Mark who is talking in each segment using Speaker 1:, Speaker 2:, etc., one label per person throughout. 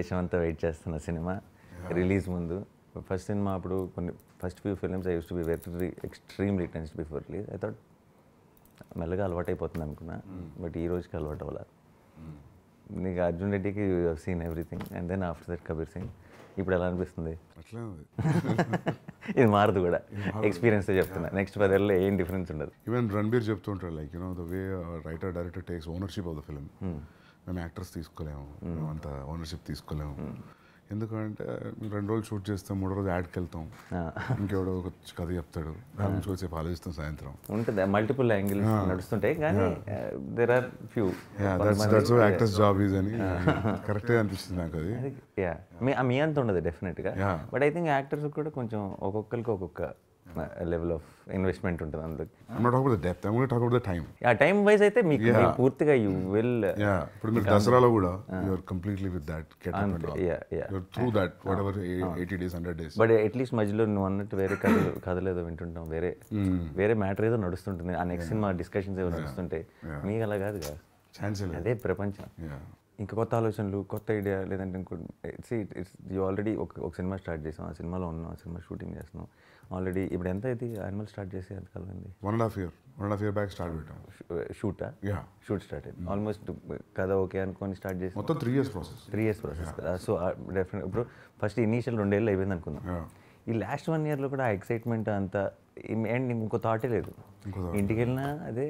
Speaker 1: దేశం అంతా వెయిట్ చేస్తున్న సినిమా రిలీజ్ ముందు ఫస్ట్ సినిమా అప్పుడు కొన్ని first few films I use to be very extremely tense before release I thought మెల్లగా అలవాటు అయిపోతుంది అనుకున్నా బట్ ఈ రోజుకి అలవాటు అవ్వాల నీకు అర్జున్ రెడ్డికి scene everything and then after that Kabir Singh ఇప్పుడు ఎలా అనిపిస్తుంది
Speaker 2: అట్లే ఉంది
Speaker 1: ఇది మారదు కూడా ఎక్స్పీరియన్స్ చెప్తున్నా నెక్స్ట్ పదేళ్ళలో ఏం డిఫరెన్స్ ఉండదు
Speaker 2: ఈవెన్ రణబీర్ చెప్తుంటాడు like you know the way writer director takes ownership of the film మేము యాక్టర్స్ తీసుకోలేము మేము అంత ఓనర్షిప్ తీసుకోలేము ఎందుకంటే మేము రెండు రోజులు షూట్ చేస్తాం మూడో రోజు యాడ్కి వెళ్తాం ఇంకెవడో ఒక కథ చెప్తాడు దాని నుంచి వచ్చేపు ఆలోచిస్తాం సాయంత్రం
Speaker 1: ఉంటుంది మల్టిపుల్ యాంగిల్స్ నడుస్తుంటాయి కానీ there are few
Speaker 2: that's that's actors job is అని కరెక్టే అనిపిస్తుంది నాకు అది
Speaker 1: యా మీ మీ అంత ఉండదు డెఫినెట్గా
Speaker 2: Yeah.
Speaker 1: But I think actors కూడా కొంచెం ఒక్కొక్కరికి ఒక్కొక్క లెవెల్ ఆఫ్ ఇన్వెస్ట్మెంట్ ఉంటుంది అందులో
Speaker 2: I'm not talk the depth I'm talk the time
Speaker 1: ఆ టైం వైజ్ అయితే మీకు
Speaker 2: Yeah.
Speaker 1: మీరు పూర్తిగా యూ విల్
Speaker 2: యా ఇప్పుడు మీరు దసరాలో కూడా you're completely with that get
Speaker 1: yeah, yeah.
Speaker 2: You're through that whatever eighty days hundred days
Speaker 1: but at least మధ్యలో నువ్వు అన్నట్టు వేరే కథలు కథలు ఏదో వింటుంటాం వేరే వేరే మ్యాటర్ ఏదో నడుస్తుంటుంది ఆ నెక్స్ట్ సినిమా డిస్కషన్స్ ఏదో నడుస్తుంటాయి మీకు అలా కాదు కదా
Speaker 2: ఛాన్స్ లేదు
Speaker 1: అదే ప్రపంచం
Speaker 2: యా
Speaker 1: ఇంకా కొత్త ఆలోచనలు కొత్త ఐడియా లేదంటే ఇంకో సి ఇట్స్ యూ ఆల్రెడీ ఒక ఒక సినిమా స్టార్ట్ చేసాం ఆ సినిమాలో ఉన్నాం ఆ సినిమా షూటింగ్ చేస్తున్నాం ఆల్రెడీ ఇప్పుడు ఎంత అయితే యానిమల్ స్టార్ట్ చేసి ఎంతకాలం అయింది
Speaker 2: one and half year one and half year back start పెట్టాం
Speaker 1: షూటా
Speaker 2: యా
Speaker 1: షూట్ స్టార్ట్ అయింది ఆల్మోస్ట్ కథ ఓకే అనుకొని స్టార్ట్ చేసి
Speaker 2: మొత్తం three years process
Speaker 1: three years process కదా సో డెఫినెట్ ఇప్పుడు ఫస్ట్ ఇనీషియల్ రెండేళ్ళు అయిపోయింది అనుకుందాం
Speaker 2: యా
Speaker 1: ఈ లాస్ట్ వన్ ఇయర్లో కూడా ఆ ఎక్సైట్మెంట్ అంతా అండ్ ఇంకో థాటే లేదు
Speaker 2: ఇంకో
Speaker 1: ఇంటికి వెళ్ళినా అదే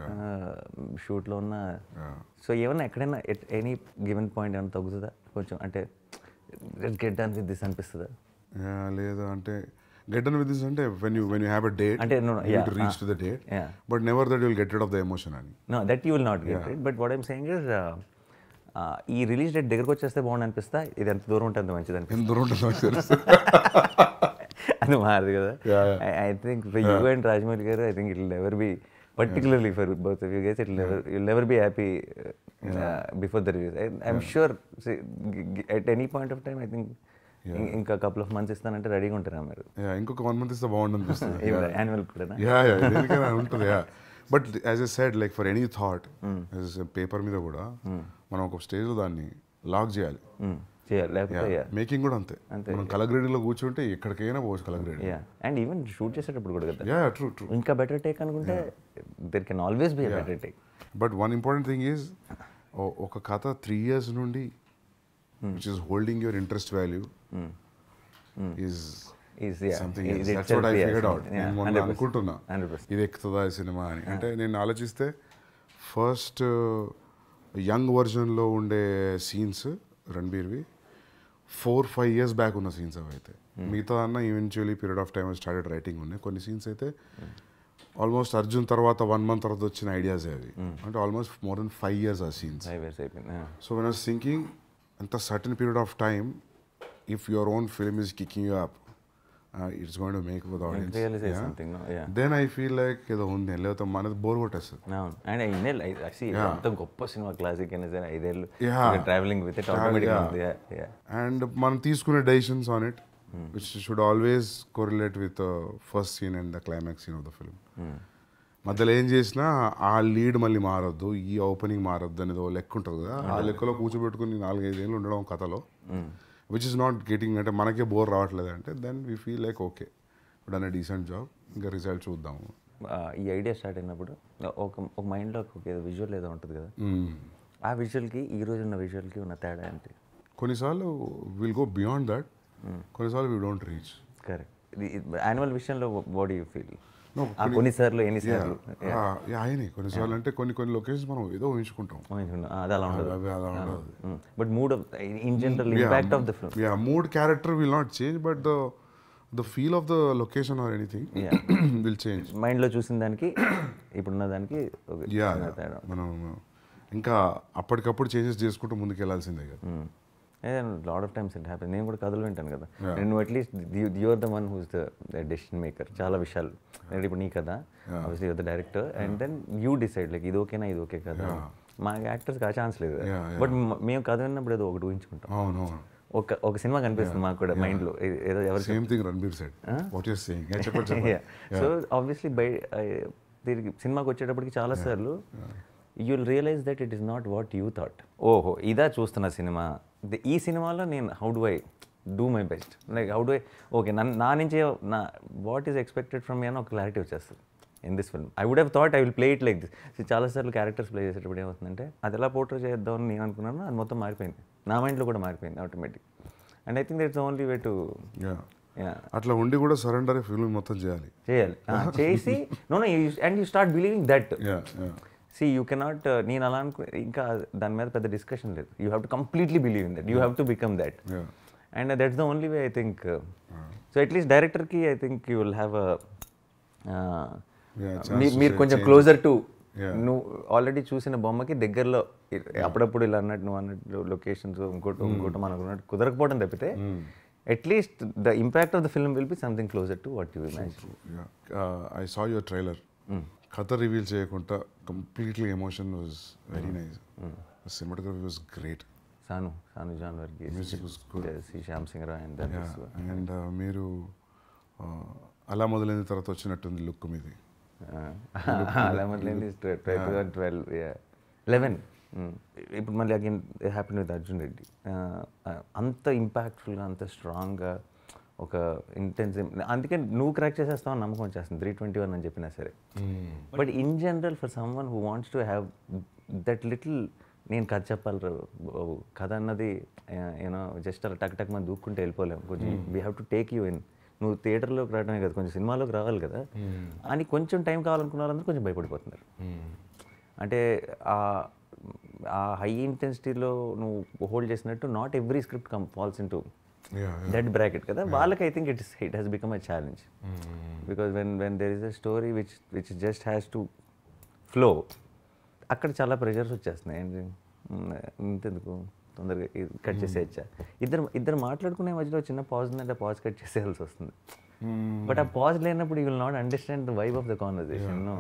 Speaker 1: షూట్లో ఉన్న
Speaker 2: యా
Speaker 1: సో ఏమన్నా ఎక్కడైనా ఎట్ ఎనీ గివెన్ పాయింట్ ఏమైనా తగ్గుతుందా కొంచెం అంటే గెట్ డన్ విత్ దిస్ అనిపిస్తుందా
Speaker 2: యా లేదు అంటే గెట్ అన్ విత్ దిస్ అంటే when you when you have a date
Speaker 1: అంటే no, no, yeah,
Speaker 2: to reach to the date
Speaker 1: yeah.
Speaker 2: But never that will get rid of the emotion అని
Speaker 1: no that you will not get it but what I'm saying is ఈ release date దగ్గరకు వచ్చేస్తే బాగుంది అనిపిస్తా ఇది ఎంత దూరం ఉంటుంది అంత మంచిది అనిపిస్తుంది
Speaker 2: ఎంత దూరం ఉంటుందో నాకు తెలుసు
Speaker 1: అది మారదు కదా
Speaker 2: Yeah,
Speaker 1: I think for you and Rajamouli garu I think it never be particularly for both of you guys it never will never be happy before the release I'm sure at any point of time I think ఇంకా couple of months ఇస్తానంటే రెడీగా ఉంటారా మీరు
Speaker 2: yeah ఇంకొక one month ఇస్తే బాగుండు అనిపిస్తుంది
Speaker 1: annual కూడా
Speaker 2: యా యా దేనికైనా ఉంటుంది yeah but as a said like for any thought paper మీద కూడా మనం ఒక స్టేజ్లో దాన్ని లాక్ చేయాలి
Speaker 1: చేయాలి లేకపోతే yeah.
Speaker 2: మేకింగ్ కూడా అంతే మనం కలగ్రేడింగ్లో కూర్చుంటే ఎక్కడికైనా పోవచ్చు colour grading
Speaker 1: yeah and even shoot చేసేటప్పుడు కూడా కదా
Speaker 2: యా ట్రూ ట్రూ
Speaker 1: ఇంకా బెటర్ టేక్ అనుకుంటే there can always be better take
Speaker 2: but one important thing is ఒక కథ త్రీ ఇయర్స్ నుండి which is holding your interest value is
Speaker 1: is
Speaker 2: something that's what I figured out నేను మొన్న అనుకుంటున్నా ఇది ఎక్కుతుందా ఈ సినిమా అని అంటే నేను ఆలోచిస్తే ఫస్ట్ యంగ్ వర్జన్లో ఉండే సీన్స్ రణబీర్వి ఫోర్ ఫైవ్ ఇయర్స్ బ్యాక్ ఉన్న సీన్స్ అవి అయితే మిగతా అన్న eventually period of time started writing ఉన్నాయి కొన్ని సీన్స్ అయితే ఆల్మోస్ట్ అర్జున్ తర్వాత వన్ మంత్ తర్వాత వచ్చిన ఐడియాస్ అవి అంటే almost more then five years ఆ సీన్స్
Speaker 1: ఫైవ్ ఇయర్స్ అయిపోయింది
Speaker 2: సో వెన్ ఆస్ థింకింగ్ అంత certain period of time if your own film is kicking you up it's going to make with
Speaker 1: realize
Speaker 2: audience
Speaker 1: something yeah
Speaker 2: then I feel like ఏదో ఉంది లేకపోతే మనది bore కొట్టేస్తుంది
Speaker 1: అవును and ఐదేళ్ళు అసలు ఎంత గొప్ప సినిమా క్లాసిక్ అయినా సరే ఐదేళ్ళు
Speaker 2: Yeah.
Speaker 1: ట్రావెలింగ్ విత్ ఇట్ ఆటోమేటిక్గా ఉంది
Speaker 2: అండ్ మనం తీసుకునే decisions on it which should always correlate with first scene and the climax scene of the film మధ్యలో ఏం చేసినా ఆ లీడ్ మళ్ళీ మారొద్దు ఈ ఓపెనింగ్ మారొద్దు అనేది ఓ లెక్క ఉంటుంది కదా ఆ లెక్కలో కూర్చోబెట్టుకుని నాలుగైదు ఏళ్ళు ఉండడం కథలో విచ్ ఇస్ నాట్ గెటింగ్ అంటే మనకే బోర్ రావట్లేదు అంటే then we feel like okay ఇప్పుడు అనే డీసెంట్ జాబ్ ఇంకా రిజల్ట్ చూద్దాము
Speaker 1: ఈ ఐడియా స్టార్ట్ అయినప్పుడు ఒక ఒక మైండ్లో ఒక ఏదో విజువల్ ఏదో ఉంటుంది కదా
Speaker 2: Mm.
Speaker 1: ఆ విజువల్కి ఈ రోజు ఉన్న విజువల్కి ఉన్న తేడా ఏంటి
Speaker 2: కొన్నిసార్లు విల్ గో బియాండ్ దట్ కొన్నిసార్లు we don't reach
Speaker 1: correct annual విషయంలో బాడీ యూ ఫీల్ కొన్నిసార్లు ఎన్నిసార్లు
Speaker 2: ఆయనే కొన్నిసార్లు అంటే కొన్ని కొన్ని లొకేషన్స్ మనం ఏదో ఊహించుకుంటాం
Speaker 1: అది అలా ఉండదు
Speaker 2: అవి అలా ఉండదు
Speaker 1: but mood in general impact of the film
Speaker 2: yeah mood character will not change but the the feel of the location or anything will change
Speaker 1: మైండ్లో చూసిన దానికి ఇప్పుడున్న దానికి ఒక
Speaker 2: యా
Speaker 1: చిన్న తేడా
Speaker 2: మనం ఇంకా అప్పటికప్పుడు చేంజెస్ చేసుకుంటూ ముందుకు వెళ్ళాల్సిందే కదా
Speaker 1: lot of times it happy నేను కూడా కథలు వింటాను కదా నేను at least your the one who's the decision maker చాలా విషయాలు నేను ఇప్పుడు నీ కదా obviously your the director and then you decide like ఇది ఓకేనా ఇది ఓకే కదా మా యాక్టర్స్కి ఆ ఛాన్స్ లేదు
Speaker 2: Yeah, yeah.
Speaker 1: బట్ మేము కథ విన్నప్పుడు ఏదో ఒకటి ఊహించుకుంటాం
Speaker 2: అవును అవును
Speaker 1: ఒక ఒక సినిమా కనిపిస్తుంది మాకు కూడా మైండ్లో ఏదో ఎవరు
Speaker 2: same thing Ranbir said what you're saying చెప్పండి చెప్పండి
Speaker 1: సో ఆబ్వియస్లీ బై దీనికి సినిమాకి వచ్చేటప్పటికి చాలా సార్లు you will realize that it is not what you thought ఓహో ఇదా చూస్తున్న సినిమా ది- ఈ సినిమాలో నేను how do I do my best like how do I okay నన్ను నా నుంచి నా what is expected from me అని ఒక క్లారిటీ వచ్చేస్తుంది in this film I would have thought I will play it like this చాలాసార్లు క్యారెక్టర్స్ ప్లే చేసేటప్పుడు ఏమవుతుందంటే అది ఎలా పోర్ట్రే చేద్దామని నేను అనుకున్నాను అది మొత్తం మారిపోయింది నా మైండ్లో కూడా మారిపోయింది automatic and I think that's only way to
Speaker 2: yeah అట్లా ఉండి కూడా సరెండర్ ఫిల్మ్ మొత్తం చేయాలి
Speaker 1: చేయాలి ఆ, చేసి no no and you start believing that
Speaker 2: yeah yeah
Speaker 1: see you cannot నేను అలా అనుకు ఇంకా దాని మీద పెద్ద డిస్కషన్ లేదు you have to completely believe in that you have to become that
Speaker 2: Yeah.
Speaker 1: And that's the only way I think so at least డైరెక్టర్కి I think you will have
Speaker 2: Yeah, chance to
Speaker 1: మీరు
Speaker 2: say
Speaker 1: కొంచెం
Speaker 2: change.
Speaker 1: Closer to
Speaker 2: Yeah.
Speaker 1: నువ్వు already చూసిన బొమ్మకి దగ్గరలో ఇ- అప్పుడప్పుడు ఇలా అన్నట్టు నువ్వు అన్నట్టు లొకేషన్స్ ఇంకోటి ఇంకోటి మనకు ఉన్నట్టు కుదరకపోవడం తప్పితే at least the impact of the film will be something closer to what you imagine
Speaker 2: I saw your trailer కథ రివీల్ చేయకుండా completely emotion was very nice cinematography was great
Speaker 1: Sanu Sanu John Varghese
Speaker 2: Music was good.
Speaker 1: See Shyam Singh Roy and that
Speaker 2: and మీరు uh, అలా మొదలైన తర్వాత వచ్చినట్టుంది look మీది
Speaker 1: అలా మొదలైంది ట్వెల్వ్ లెవెన్ ఇప్పుడు మళ్ళీ again happy with Arjun Reddy Uh, అంత ఇంపాక్ట్ఫుల్గా అంత స్ట్రాంగ్గా ఒక ఇంటెన్స్ అందుకే నువ్వు క్రాక్ చేసేస్తావు అని నమ్మకం వచ్చేస్తుంది త్రీ ట్వంటీ వన్ అని చెప్పినా సరే but in general for someone who wants to have that little నేను కథ చెప్పాలి రా బాబు కథ అన్నది యూనో జస్ట్ అలా టక్ టక్ మనం దూక్కుంటే వెళ్ళిపోలేము కొంచెం we have to take you in నువ్వు థియేటర్లోకి రావడమే కదా కొంచెం సినిమాలోకి రావాలి కదా అని కొంచెం టైం కావాలనుకున్న వాళ్ళందరూ కొంచెం భయపడిపోతున్నారు అంటే ఆ- ఆ హై ఇంటెన్సిటీలో నువ్వు హోల్డ్ చేసినట్టు not every script come falls in to
Speaker 2: Yeah,
Speaker 1: that bracket కదా వాళ్ళకి I think it's it has become a challenge because when when there is a story which which just has to flow అక్కడ చాలా pressures వచ్చేస్తున్నాయి ఏంటి మ్, ఇంతెందుకు తొందరగా cut చేసేయచ్చా ఇద్దరు ఇద్దరు మాట్లాడుకునే మధ్యలో చిన్న పాజ్ ఉందంటే పాజ్ కట్ చేసేయాల్సి వస్తుంది బట్ ఆ పాజ్ లేనప్పుడు you will not understand the vibe of the conversation no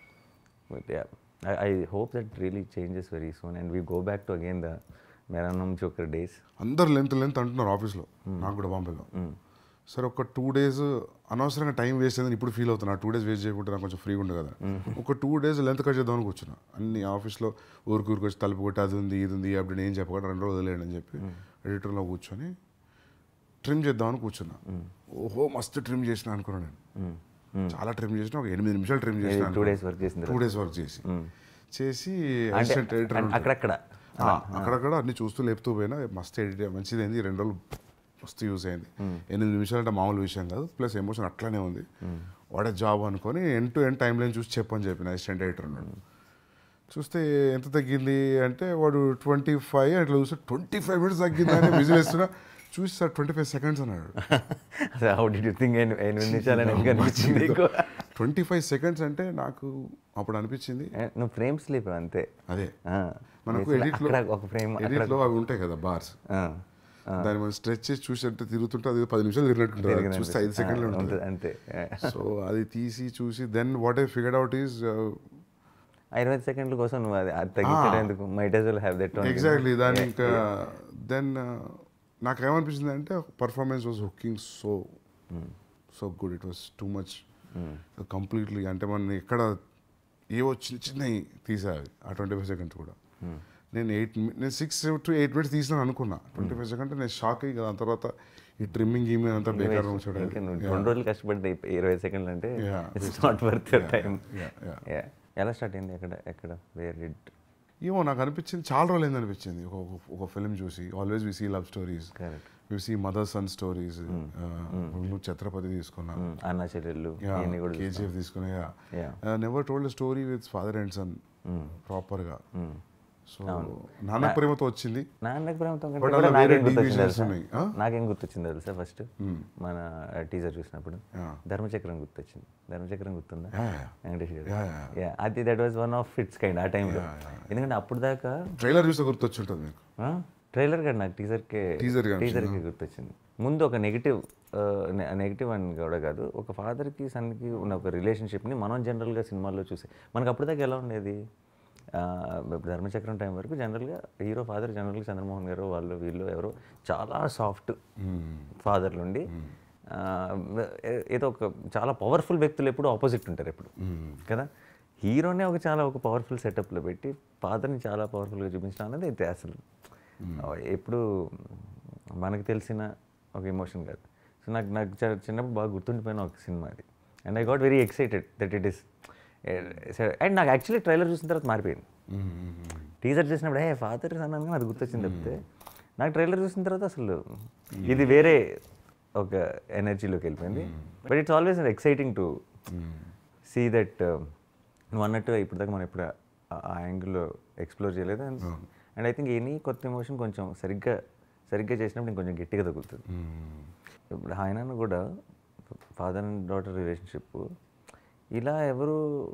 Speaker 1: but yeah I hope that really changes very soon and we go back to again the మెరానం చోకర్ days
Speaker 2: అందరు length length అంటున్నారు ఆఫీస్లో నాకు కూడా బాంబేలో సరే ఒక టూ డేస్ అనవసరంగా టైం వేస్ట్ అయిందని ఇప్పుడు ఫీల్ అవుతున్నా టూ డేస్ వేస్ట్ చేయకుండా నాకు కొంచెం ఫ్రీగా ఉండు కదా ఒక టూ డేస్ లెంత్ కట్ చేద్దామని కూర్చున్నా అన్ని ఆఫీస్లో ఊరికి ఊరికి వచ్చి తలుపు కొట్టి అది ఉంది ఇది ఉంది అప్పుడు ఏం చెప్పకుండా రెండు రోజులు వదిలేయండి అని చెప్పి ఎడిటర్లో కూర్చొని ట్రిమ్ చేద్దామని కూర్చున్నా ఓహో మస్తు ట్రిమ్ చేసిన అనుకున్నాను నేను చాలా ట్రిమ్ చేసిన ఒక ఎనిమిది నిమిషాలు ట్రిమ్ చేసిన
Speaker 1: టూ డేస్ వర్క్ చేసిన
Speaker 2: టూ డేస్ వర్క్ చేసి చేసి
Speaker 1: అంటే
Speaker 2: అసిస్టెంట్ ఎడిటర్
Speaker 1: అన్- అక్కడక్కడ
Speaker 2: ఆ, అక్కడక్కడ అన్ని చూస్తూ లేపుతూ పోయినా మస్తు ఎడిట్ మంచిది అయింది రెండు రోజులు మస్తు యూస్ అయింది ఎనిమిది నిమిషాలు అంటే మామూలు విషయం కాదు ప్లస్ ఎమోషన్ అట్లానే ఉంది వాడే జాబ్ అనుకొని end to end timeline చూసి చెప్పని చెప్పిన అసిస్టెంట్ ఎడిటర్ ఉన్నాడు చూస్తే ఎంత తగ్గింది అంటే వాడు ట్వంటీ ఫైవ్ అట్లా చూస్తే ట్వంటీ ఫైవ్ మినిట్స్ తగ్గింది అని విజిల్ వేస్తున్నా చూసి సార్ ట్వంటీ ఫైవ్ సెకండ్స్ అన్నాడు
Speaker 1: హౌ డి యూ థింక్ ఎనిమిది నిమిషాలని ఎందుకు అనిపించింది నీకు?
Speaker 2: ట్వంటీ ఫైవ్ సెకండ్స్ అంటే నాకు అప్పుడు అనిపించింది
Speaker 1: ఏ, నువ్వు ఫ్రేమ్ స్లీప్ అంతే
Speaker 2: అదే
Speaker 1: ఆ,
Speaker 2: మనకు
Speaker 1: basically
Speaker 2: ఎడిట్లో
Speaker 1: అక్కడ ఒక ఫ్రేమ్
Speaker 2: ఎడిట్లో అవి ఉంటాయి కదా బార్స్ దాన్ని మనం స్ట్రెచ్ చేసి చూసి తిరుగుతుంటే అది పది నిమిషాలు తిరిగినట్టుంటుంది చూస్తే ఐదు సెకండ్లు ఉంటుంది
Speaker 1: అంతే
Speaker 2: సో అది తీసి చూసి then what I figured out is
Speaker 1: ఇరవై సెకండ్ల కోసం నువ్వు అది అది తగ్గించడం ఎందుకు might as well have that
Speaker 2: exactly దాన్ని ఇంకా దెన్ నాకు ఏమనిపించింది అంటే performance was hooking so so good it was too much completely అంటే మనం ఎక్కడ ఏవో చిన్న చిన్నవి తీసావి ఆ ట్వంటీ ఫైవ్ సెకండ్స్ కూడా నేను ఎయిట్ నేను సిక్స్ టు ఎయిట్ మినిట్స్ తీసినాను అనుకున్నా ట్వంటీ ఫైవ్ సెకండ్ నేను షాక్ అయ్యి కదా దాని తర్వాత ఈ ట్రిమ్మింగ్ గీమింగ్ అంతా బేకార్
Speaker 1: ఇంకా నువ్వు రెండు రోజులు కష్టపడితే ఇరవై సెకండ్లు అంటే
Speaker 2: Yeah.
Speaker 1: It's not worth your time
Speaker 2: yeah, yeah.
Speaker 1: ఎలా స్టార్ట్ అయింది ఎక్కడ ఎక్కడ వేర్ ఇట్
Speaker 2: ఏమో నాకు అనిపించింది చాలా రోజులు అయింది అనిపించింది ఒక ఒక- ఒక ఫిల్మ్ చూసి always we see love stories
Speaker 1: Correct.
Speaker 2: We see mother son stories నువ్వు ఛత్రపతి తీసుకున్నా
Speaker 1: అన్న చెల్లెళ్ళు ఇవన్నీ కూడా
Speaker 2: కేజీఎఫ్ తీసుకున్నా
Speaker 1: Yeah.
Speaker 2: Never told story with father and son ప్రాపర్గా సో నాన్న ప్రేమతో వచ్చింది
Speaker 1: నాన్నకి ప్రేమతో కంటే
Speaker 2: But
Speaker 1: కూడా
Speaker 2: అలా
Speaker 1: నాకేం
Speaker 2: వేరే
Speaker 1: గుర్తొచ్చింది
Speaker 2: deviations
Speaker 1: తెలుసా
Speaker 2: ఉన్నాయి. ఆ?
Speaker 1: నాకేం గుర్తొచ్చింది తెలుసా ఫస్ట్ మన టీజర్ చూసినప్పుడు
Speaker 2: Yeah.
Speaker 1: ధర్మచక్రం గుర్తొచ్చింది ధర్మచక్రం గుర్తుందా
Speaker 2: Yeah, yeah.
Speaker 1: వెంకటేష్ గారు
Speaker 2: Yeah, yeah.
Speaker 1: Yeah, అది that was one of fits kind ఆ టైంలో ఎందుకంటే అప్పుడు దాకా
Speaker 2: ట్రైలర్ చూస్తే గుర్తొచ్చుంటుంది మీకు
Speaker 1: ట్రైలర్ కాదు నాకు టీజర్కే
Speaker 2: Teaser గా
Speaker 1: టీజర్కి గుర్తొచ్చింది ముందు ఒక నెగిటివ్ నెగిటివ్ అని కూడా కాదు ఒక ఫాదర్కి సన్కి ఉన్న ఒక రిలేషన్షిప్ని మనం జనరల్గా సినిమాల్లో చూసి మనకు అప్పుడు దాకా ఎలా ఉండేది ఆ, ఇప్పుడు ధర్మచక్రం టైం వరకు జనరల్గా హీరో ఫాదర్ జనరల్గా చంద్రమోహన్ గారు వాళ్ళు వీళ్ళు ఎవరో చాలా సాఫ్ట్ ఫాదర్లు ఉండి ఆ, ఏ- ఏదో ఒక చాలా పవర్ఫుల్ వ్యక్తులు ఎప్పుడు ఆపోజిట్ ఉంటారు ఎప్పుడు కదా హీరోనే ఒక చాలా ఒక పవర్ఫుల్ సెటప్లో పెట్టి ఫాదర్ని చాలా పవర్ఫుల్గా చూపించడం అనేది అయితే అసలు ఎప్పుడు మనకు తెలిసిన ఒక ఎమోషన్ కాదు సో నాకు నాకు చ- చిన్నప్పుడు బాగా గుర్తుండిపోయిన ఒక సినిమా అది and I got very excited that it is and నాకు యాక్చువల్లీ ట్రైలర్ చూసిన తర్వాత మారిపోయింది టీజర్ చూసినప్పుడు ఏ ఫాదర్ అన్నాను అది గుర్తొచ్చింది తప్పితే నాకు ట్రైలర్ చూసిన తర్వాత అసలు ఇది వేరే ఒక ఎనర్జీలోకి వెళ్ళిపోయింది but it's always exciting to see that నువ్వు అన్నట్టు ఇప్పుడు దాకా మనం ఇప్పుడు ఆ- ఆ యాంగిల్లో ఎక్స్ప్లోర్ చేయలేదు అండ్ ఐ థింక్ ఎనీ కొత్త ఎమోషన్ కొంచెం సరిగ్గా సరిగ్గా చేసినప్పుడు ఇంకొంచెం గట్టిగా తగులుతుంది ఇప్పుడు ఆయన కూడా ఫాదర్ అండ్ డాటర్ రిలేషన్షిప్ ఇలా ఎవరు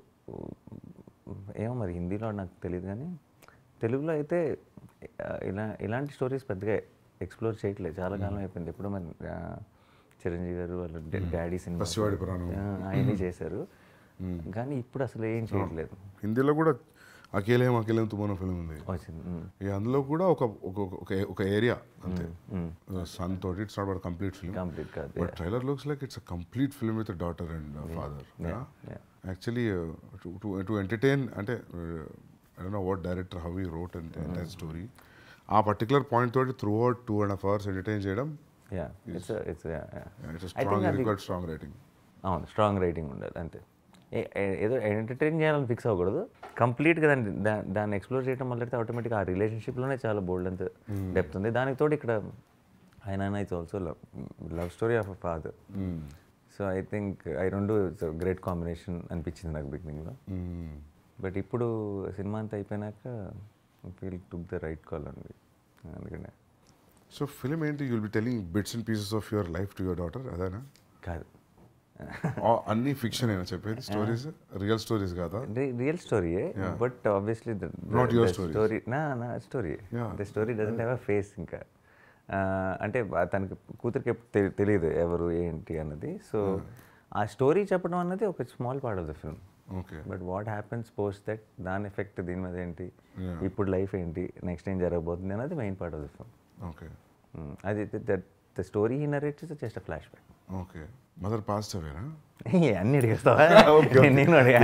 Speaker 1: ఏమో మరి హిందీలో నాకు తెలియదు కానీ తెలుగులో అయితే ఆ, ఇలా ఇలాంటి స్టోరీస్ పెద్దగా ఎక్స్ప్లోర్ చేయట్లేదు చాలా కాలం అయిపోయింది ఎప్పుడో మరి ఆ, చిరంజీవి గారు వాళ్ళ డాడీ సినిమా
Speaker 2: పసివాడి ప్రాణం.
Speaker 1: ఆయనే చేశారు కానీ ఇప్పుడు అసలు ఏం చేయట్లేదు
Speaker 2: హిందీలో కూడా అకేలేం అకేలేం తుమ్మన ఫిల్మ్ ఉంది
Speaker 1: వచ్చింది ఉమ్.
Speaker 2: ఇక అందులో కూడా ఒక ఒక ఒక- ఒక ఏరియా అంతే సన్ తోటి it's not complete film
Speaker 1: complete కాదు
Speaker 2: but trailer looks like it's a complete film with daughter and father
Speaker 1: yeah.
Speaker 2: Actually to entertain అంటే I know what director how ఈ రోట్ అండ్ ఎంటైర్ స్టోరీ ఆ particular point తోటి throughout two and half hours entertain చేయడం
Speaker 1: yeah it's it's
Speaker 2: it's
Speaker 1: I think
Speaker 2: strong
Speaker 1: అది-
Speaker 2: record strong rating
Speaker 1: అవును strong writing ఉండాలి అంతే ఏ- ఏ- ఏదో ఎంటర్టైన్ చేయాలని ఫిక్స్ అవ్వకూడదు కంప్లీట్గా దాన్ని దా- దాన్ని ఎక్స్ప్లోర్ చేయడం వల్ల అయితే ఆటోమేటిక్గా ఆ రిలేషన్షిప్లోనే చాలా బోల్డ్ అంత డెప్త్ ఉంది దానికి తోడు ఇక్కడ ఆయన it's also love love story of a father so I think I రెండు ఇట్స్ గ్రేట్ కాంబినేషన్ అనిపించింది నాకు బిగినింగ్లో బట్ ఇప్పుడు సినిమా అంతా అయిపోయినాక feel took the right call అండి అందుకనే
Speaker 2: సో ఫిల్మ్ ఏంటి you'll be telling bits and pieces of your life to your daughter అదేనా
Speaker 1: కాదు
Speaker 2: ఆ- అన్ని ఫిక్షన్ అయినా చెప్పేది స్టోరీస్ రియల్ స్టోరీస్ కాదా
Speaker 1: రియల్ స్టోరీయే but obviously
Speaker 2: Not your stories.
Speaker 1: Story నా నా story
Speaker 2: Yeah.
Speaker 1: The story doesn't have a face ఇంకా ఆ, అంటే ఆ తనకి కూతురికి ఎప్పుడు తెలి- తెలియదు ఎవరు ఏంటి అన్నది సో ఆ స్టోరీ చెప్పడం అన్నది ఒక small part of the film
Speaker 2: okay
Speaker 1: but what happens post that దాని ఎఫెక్ట్ దీని మీద ఏంటి
Speaker 2: Yeah.
Speaker 1: ఇప్పుడు లైఫ్ ఏంటి నెక్స్ట్ ఏం జరగబోతుంది అన్నది main part of the film
Speaker 2: okay
Speaker 1: అది that the story he narrates just a flashback
Speaker 2: okay mother past అవేనా
Speaker 1: అన్ని అడిగేస్తావా నేను అడిగా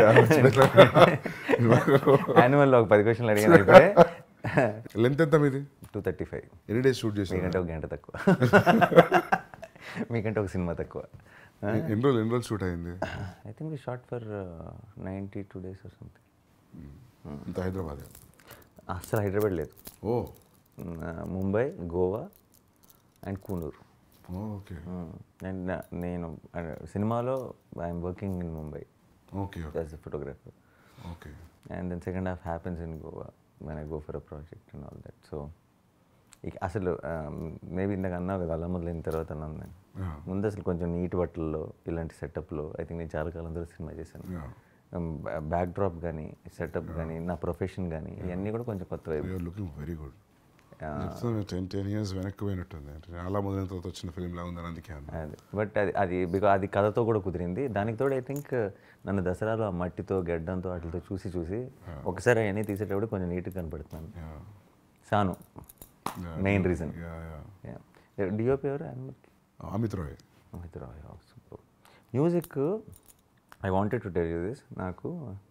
Speaker 1: యాన్యువల్ ఒక పది క్వశ్చన్లు అడిగాను ఇప్పుడే
Speaker 2: లెంత్ ఎంత మీది
Speaker 1: టూ థర్టీ ఫైవ్
Speaker 2: ఎన్ని డేస్ షూట్ చేశారు
Speaker 1: మీకంటే ఒక గంట తక్కువ మీకంటే ఒక సినిమా తక్కువ
Speaker 2: ఎన్ని రోజులు ఎన్ని రోజులు షూట్ అయింది
Speaker 1: I think short for ninety two days or something
Speaker 2: ఇంత హైదరాబాద్
Speaker 1: అస్సలు హైదరాబాద్ లేదు
Speaker 2: ఓ
Speaker 1: Uh, Mumbai Goa and Coonoor
Speaker 2: okay
Speaker 1: and నేను uh, సినిమాలో I'm working in Mumbai
Speaker 2: okay
Speaker 1: as a photographer
Speaker 2: okay
Speaker 1: and then second half happens in Goa మన go for a project and all that so ఇక అసలు maybe ఇందాక అన్నావు కదా అలా మొదలైన తర్వాత అన్నాను నేను
Speaker 2: Yeah.
Speaker 1: ముందు అసలు కొంచెం నీటి బట్టల్లో ఇలాంటి సెటప్లో ఐ థింక్ నేను చాలా కాలం తర్వాత సినిమా చేశాను
Speaker 2: Yeah.
Speaker 1: బ్యాక్ డ్రాప్ కానీ సెటప్ కానీ నా ప్రొఫెషన్ కానీ ఇవన్నీ కూడా కొంచెం కొత్త వైపు
Speaker 2: యూఆర్ లుకింగ్ వెరీ గుడ్ చెప్తాను టెన్ టెన్ ఇయర్స్ వెనక్కి పోయినట్టుంది అంటే చాలా మొదలైన తర్వాత వచ్చిన ఫిల్మ్ లా ఉందని అందుకే అన్నా
Speaker 1: అది బట్ అది అది బికా అది కథతో కూడా కుదిరింది దానికి తోడు ఐ థింక్ నన్ను దసరాలో ఆ మట్టితో గడ్డంతో వాటితో చూసి చూసి ఒకసారి అవన్నీ తీసేటప్పుడు కొంచెం నీట్గా కనపడుతున్నాను
Speaker 2: Yeah.
Speaker 1: సాను
Speaker 2: Yeah.
Speaker 1: Main reason
Speaker 2: Yeah, yeah.
Speaker 1: DOP ఎవరు యానిమల్కి
Speaker 2: Amit Roy
Speaker 1: Amit Roy super music I wanted to tell you this నాకు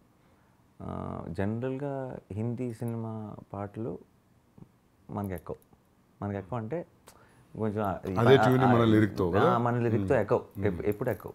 Speaker 1: జనరల్గా హిందీ సినిమా పాటలు మనకి ఎక్కువ మనకి ఎక్కువ అంటే కొంచెం ఆ- ఈ-
Speaker 2: అదే
Speaker 1: ఆ-
Speaker 2: tune ని
Speaker 1: ఆ-
Speaker 2: మన lyric తో కదా?
Speaker 1: ఆ, మన లిరిక్తో ఎక్కువ ఎప్పుడు ఎక్కువ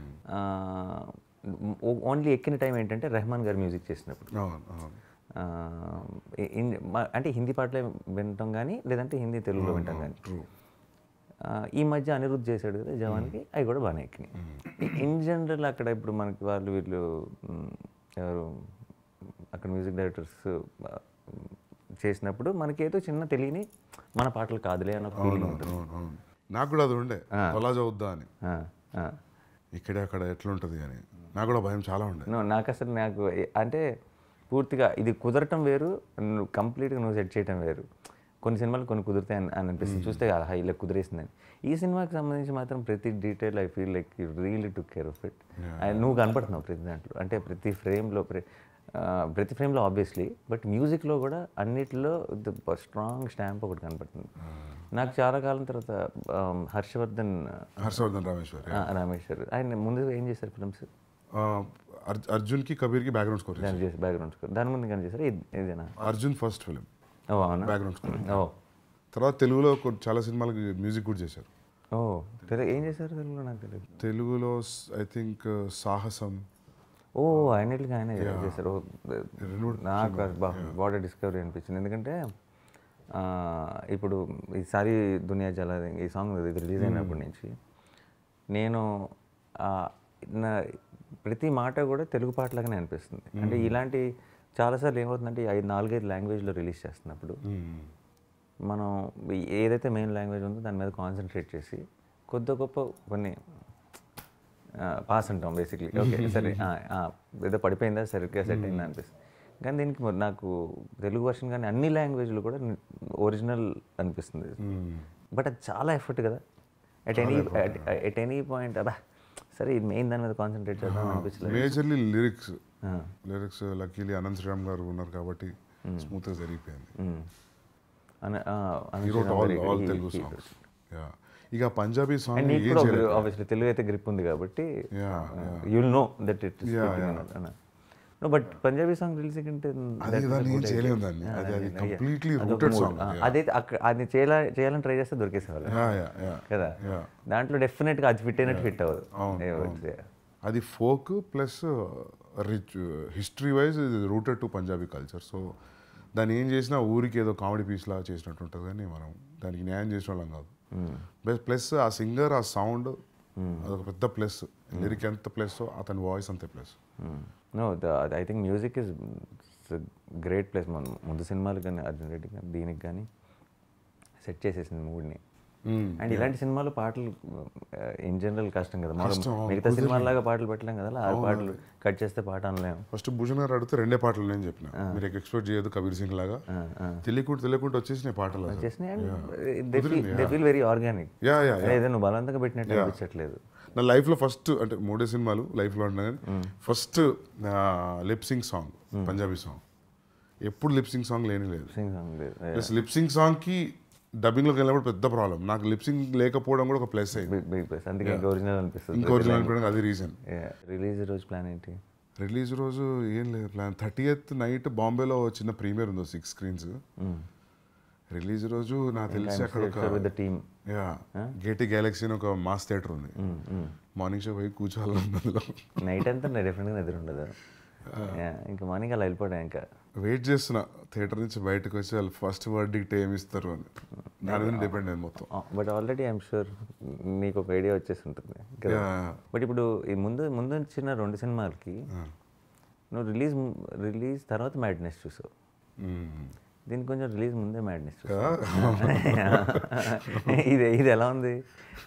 Speaker 1: ఓన్లీ ఎక్కిన టైం ఏంటంటే రెహమాన్ గారు మ్యూజిక్ చేసినప్పుడు
Speaker 2: అవును అవును
Speaker 1: ఆ, ఇన్- మ- అంటే హిందీ పాటలే వింటాం కానీ లేదంటే హిందీ తెలుగులో వింటాం కానీ
Speaker 2: ట్రూ
Speaker 1: ఆ, ఈ మధ్య అనిరుద్ధ్ చేశాడు కదా జవాన్కి అవి కూడా బాగానే ఎక్కినాయి ఇన్ జనరల్ అక్కడ ఇప్పుడు మనకి వాళ్ళు వీళ్ళు మ్, ఎవరు అక్కడ మ్యూజిక్ డైరెక్టర్స్ చేసినప్పుడు మనకి ఏదో చిన్న తెలియని మన పాటలు కాదులే అన్న ఫీలింగ్ ఉంటుంది
Speaker 2: అవును అవును నాకు కూడా అది ఉండే కొలా చదువుద్దా అని
Speaker 1: ఆ, ఆ.
Speaker 2: ఇక్కడే అక్కడ ఎట్లుంటుంది అని నాకు కూడా భయం చాలా ఉండే
Speaker 1: No, నాకు అసలు నాకు ఏ- అంటే పూర్తిగా ఇది కుదరటం వేరు నువ్వు కంప్లీట్గా నువ్వు సెట్ చేయటం వేరు కొన్ని సినిమాలు కొన్ని కుదిరితాయి అని అని అనిపిస్తుంది చూస్తే కదా హై ఇలా కుదిరేసిందని ఈ సినిమాకి సంబంధించి మాత్రం ప్రతి detail I feel like you really took care of it నువ్వు కనపడుతున్నావు ప్రతి దాంట్లో అంటే ప్రతి ఫ్రేమ్లో ప్రతి ఫ్రేమ్లో ఆబ్వియస్లీ బట్ మ్యూజిక్లో కూడా అన్నిటిలో ద స్ట్రాంగ్ స్టాంప్ ఒకటి కనపడుతుంది నాకు చాలా కాలం తర్వాత um, హర్షవర్ధన్
Speaker 2: హర్షవర్ధన్ రామేశ్వర్
Speaker 1: ఆ, రామేశ్వర్ ఆయన ముందు ఏం చేశారు ఫిల్మ్స్
Speaker 2: ఆ, అర్జు- అర్జున్కి కబీర్కి బ్యాక్గ్రౌండ్ స్కోర్
Speaker 1: దాని చేసి బ్యాక్గ్రౌండ్ స్కోర్ దాని ముందు కానీ చేశారు ఇది ఇదేనా
Speaker 2: అర్జున్ ఫస్ట్ ఫిలిం
Speaker 1: ఓ అవునా
Speaker 2: బ్యాక్గ్రౌండ్ స్కోర్
Speaker 1: ఓ
Speaker 2: తర్వాత తెలుగులో కొన్ని చాలా సినిమాలకి మ్యూజిక్ కూడా చేశారు
Speaker 1: ఓ తెలుగు ఏం చేశారు తెలుగులో నాకు తెలియదు
Speaker 2: తెలుగులో ఐ థింక్ సాహసం
Speaker 1: ఓ అన్నిటికీ ఆయన చేశారు ఓ, నాకు బాగా డిస్కవరీ అనిపించింది ఎందుకంటే ఆ, ఇప్పుడు ఈసారి దునియా జలా ఈ సాంగ్ ఇది రిలీజ్ అయినప్పటి నుంచి నేను ఆ, నా ప్రతి మాట కూడా తెలుగు పాటలాగానే అనిపిస్తుంది అంటే ఇలాంటి చాలాసార్లు ఏమవుతుందంటే ఈ ఐదు నాలుగైదు లాంగ్వేజ్లో రిలీజ్ చేస్తున్నప్పుడు మనం ఈ- ఏదైతే మెయిన్ లాంగ్వేజ్ ఉందో దాని మీద కాన్సన్ట్రేట్ చేసి కొద్ది గొప్ప కొన్ని పాస్ అంటాం బేసిక్లీ ఓకే సరే ఆ, ఆ, ఏదో పడిపోయిందా సరిగ్గా సెట్ అయిందా అనిపిస్తుంది కానీ దీనికి మరి నాకు తెలుగు వర్షన్ కానీ అన్ని లాంగ్వేజ్లు కూడా ఒరిజినల్ అనిపిస్తుంది బట్ అది చాలా ఎఫర్ట్ కదా at any at any point అబ్బా సరే ఇది మెయిన్ దాని మీద కాన్సన్ట్రేట్ చేద్దాం అనిపించలేదు
Speaker 2: majorly lyrics lyrics luckily Anant Sriram garu ఉన్నారు కాబట్టి స్మూత్గా జరిగిపోయింది
Speaker 1: Mm. అన- ఆ, అను
Speaker 2: హీరో
Speaker 1: శ్రీరామ్
Speaker 2: ఆల్
Speaker 1: గారి-
Speaker 2: all
Speaker 1: he-
Speaker 2: Telugu
Speaker 1: he-
Speaker 2: songs yeah ఇక పంజాబీ
Speaker 1: అండ్
Speaker 2: సాంగ్
Speaker 1: నీకు
Speaker 2: ఏం
Speaker 1: కూడా
Speaker 2: చేయలేదు
Speaker 1: ఆబ్వియస్లీ తెలుగు అయితే గ్రిప్ ఉంది కాబట్టి
Speaker 2: Yeah,
Speaker 1: you'll know that it
Speaker 2: Yeah,
Speaker 1: no but Punjabi song release కంటే
Speaker 2: అది దాన్ని ఏం చేయలేము దాన్ని అది అది కంప్లీట్లీ రూటెడ్ సాంగ్
Speaker 1: అదైతే అక్కడ అది చేయాల చేయాలని ట్రై చేస్తే దొరికేసేవాళ్ళు
Speaker 2: యా యా యా
Speaker 1: కదా
Speaker 2: Yeah.
Speaker 1: దాంట్లో డెఫినెట్ గా అది ఫిట్ అయినట్టు ఫిట్ అవ్వదు
Speaker 2: అవును,
Speaker 1: ఏ,
Speaker 2: అవును.
Speaker 1: yeah.
Speaker 2: అది folk plus rich history wise ఇది rooted to Punjabi culture so దాన్ని ఏం చేసినా ఊరికి ఏదో కామెడీ పీస్ లాగా చేసినట్టు ఉంటుంది కానీ మనం దానికి న్యాయం చేసిన వాళ్ళం కాదు ప్లస్ ఆ సింగర్ ఆ సౌండ్ అదొక పెద్ద ప్లస్ లిరిక్ ఎంత ప్లస్ అతని వాయిస్ అంతే plus
Speaker 1: no I think music is great place మన ముందు సినిమాలు కానీ అర్జున్ రెడ్డి కానీ దీనికి కానీ సెట్ చేసేసింది మూడ్ని అండ్ ఇలాంటి సినిమాలు పాటలు ఇన్ జనరల్ కష్టం కదా మామూలు మిగతా సినిమాలాగా పాటలు పెట్టలేం కదా ఆ పాటలు కట్ చేస్తే పాట అనలేం
Speaker 2: ఫస్ట్ భూషణ్ గారు అడిగితే రెండే పాటలు నేను చెప్పిన మీరు ఎక్స్పెక్ట్ చేయదు కబీర్ సింగ్ లాగా తెలియకుండా తెలియకుండా వచ్చేసినాయి పాటలు అసలు.
Speaker 1: చేసినాయి and they feel very organic
Speaker 2: yeah yeah
Speaker 1: ఏదో నువ్వు బలవంతంగా పెట్టినట్టు అనిపించట్లేదు
Speaker 2: నా లైఫ్లో ఫస్ట్ అంటే మూడే సినిమాలు లైఫ్లో అంటున్నా కానీ first lip sync song Punjabi song ఎప్పుడు లిప్సింగ్ సాంగ్ లేని లేదు
Speaker 1: సింగ్ సాంగ్ లేదు
Speaker 2: ప్లస్ లిప్సింగ్ సాంగ్కి డబ్బింగ్లోకి వెళ్ళినప్పుడు పెద్ద ప్రాబ్లం నాకు లిప్సింగ్ లేకపోవడం కూడా ఒక ప్లస్ అయింది
Speaker 1: బిగ్ బిగ్ ప్లేస్ అందుకే ఇంకా ఒరిజినల్ అనిపిస్తుంది
Speaker 2: ఇంకా ఒరిజినల్ అనిపించడానికి అది రీజన్
Speaker 1: రిలీజ్ రోజు ప్లాన్ ఏంటి
Speaker 2: రిలీజ్ రోజు ఏం లేదు ప్లాన్ థర్టీ ఎయిత్ నైట్ బాంబేలో చిన్న ప్రీమియర్ ఉంది సిక్స్ స్క్రీన్స్ రిలీజ్ రోజు నాకు తెలిసి అక్కడ ఒక
Speaker 1: with the team
Speaker 2: yeah Gaiety Galaxy అని ఒక మాస్ థియేటర్ ఉంది మార్నింగ్ షో పోయి కూర్చోవాలి అందులో
Speaker 1: నైట్ అంతా డెఫినెట్గా నిద్ర ఉండదు Yeah, ఇంకా మార్నింగ్ అలా వెళ్ళిపోయా ఇంకా
Speaker 2: వెయిట్ చేస్తున్నా థియేటర్ నుంచి బయటకు వచ్చి వాళ్ళు ఫస్ట్ వర్డిక్ట్ ఏమి ఇస్తారు అని దాని మీద డిపెండ్ అయింది మొత్తం
Speaker 1: బట్ ఆల్రెడీ ఐఎమ్ షూర్ నీకు ఒక ఐడియా వచ్చేసి ఉంటుంది కదా
Speaker 2: Yeah.
Speaker 1: బట్ ఇప్పుడు ఈ ముందు ముందు వచ్చిన రెండు సినిమాలకి నువ్వు రిలీజ్ రిలీజ్ తర్వాత మ్యాడ్నెస్ చూసావు
Speaker 2: మ్మ్.
Speaker 1: దీనికి కొంచెం రిలీజ్ ముందే మ్యాడ్నెస్ చూసావు ఇది ఇది ఎలా ఉంది